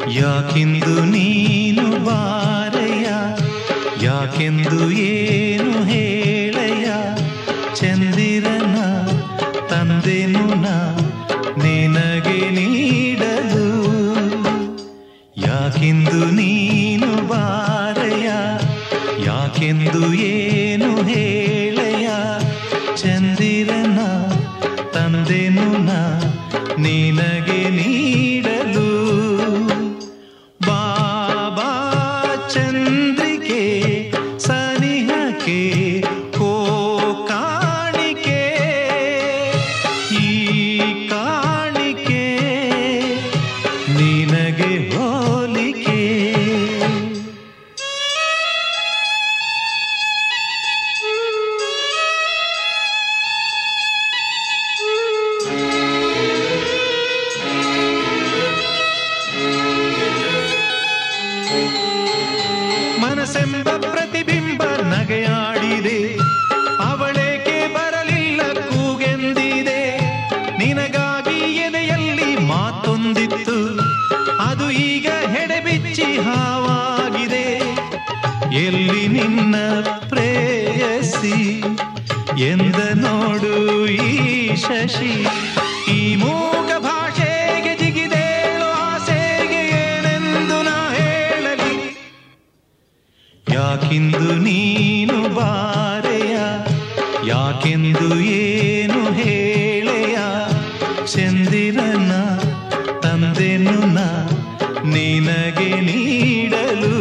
ಯಾಕೆಂದು ನೀನು ಬಾರಯ್ಯ ಯಾಕೆಂದು ಏನು ಹೇಳಯ್ಯ ಚಂದಿರನ ತಂದೆನು ನಾ ನಿನಗೆ ನೀಡಲು ಯಾಕೆಂದು ನೀನು ಬಾರಯ್ಯ ಯಾಕೆಂದು ಏನು ಹೇಳಯ್ಯ ಚಂದಿರನ ತಂದೆನು ನಾ ನಿನಗೆ ನೀಡಲು ಬಾಬಾ ಚಂದ್ರಿಕೆ ಸನಿಹಕ್ಕೆ ಕೋ ಕಾಣಿಕೆ ಈ ಕಾಣಿಕೆ ನಿನಗೆ ಹೋಲಿಕೆ ಮನಸ್ಸೆಂಬ ಪ್ರತಿಬಿಂಬ ನಗೆಯಾಡಿದೆ ಅವಳೇಕೆ ಬರಲಿಲ್ಲ ಕೂಗೆಂದಿದೆ ನಿನಗಾಗಿ ಎದೆಯಲ್ಲಿ ಮಾತೊಂದಿತ್ತು ಅದು ಈಗ ಹೆಡೆಬಿಚ್ಚಿ ಹಾವಾಗಿದೆ ಎಲ್ಲಿ ನಿನ್ನ ಪ್ರೇಯಸಿ ಎಂದ ನೋಡು ಈ ಶಶಿ ಈ ಮೂಕ ಭಾಷೆಗೆ ಜಿಗಿದೇಳು ಆಸೆಗೆ ಏನೆಂದು ನಾ ಹೇಳಲಿ ಯಾಕೆಂದು ನೀನು ಬಾರೆಯ ಯಾಕೆಂದು ಏನು ಹೇಳೆಯ ಚಂದಿರನ ತಂದೆನು ನಾ ನಿನಗೆ ನೀಡಲು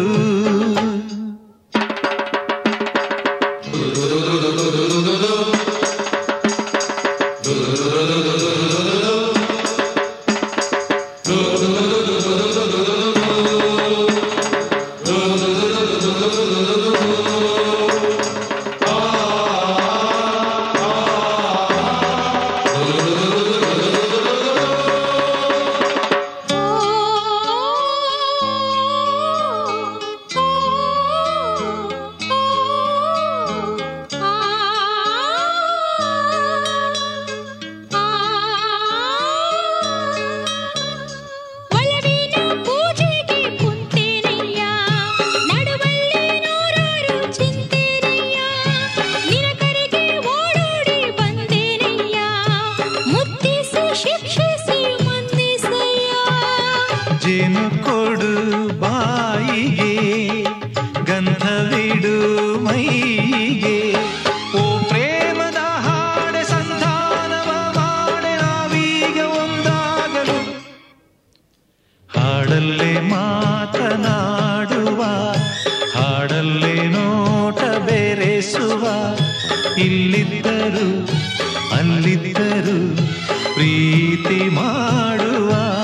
ಒಲವಿನ ಪೂಜೆಗೆ ಕುಂತೇನಯ್ಯ ನಡುವಲ್ಲಿ ನೂರಾರು ಚಿಂತೇನಯ್ಯ ನಿನ ಕರೆಗೆ ಓಡೋಡಿ ಬಂದೇನಯ್ಯ ಮುತ್ತಿಸಿ ಶಿಕ್ಷಿಸಿ ಮಂದಿಸಯ್ಯ ಜೇನು ಕೊಡು ಬಾಯಿಗೆ ಗಂಧವಿಡು ಮೈಗೆ ಓ ಪ್ರೇಮದ ಹಾಡೆ ಸಂಧಾನವ ಮಾಡೆ ನಾವೀಗ ಒಂದಾಗಲು ಹಾಡಲ್ಲೇ ಮಾತನಾಡುವ ಹಾಡಲ್ಲೇ ನೋಟ ಬೆರೆಸುವ ಇಲ್ಲಿದ್ದರು ಅಲ್ಲಿದ್ದರು ಪ್ರೀತಿ ಮಾಡುವ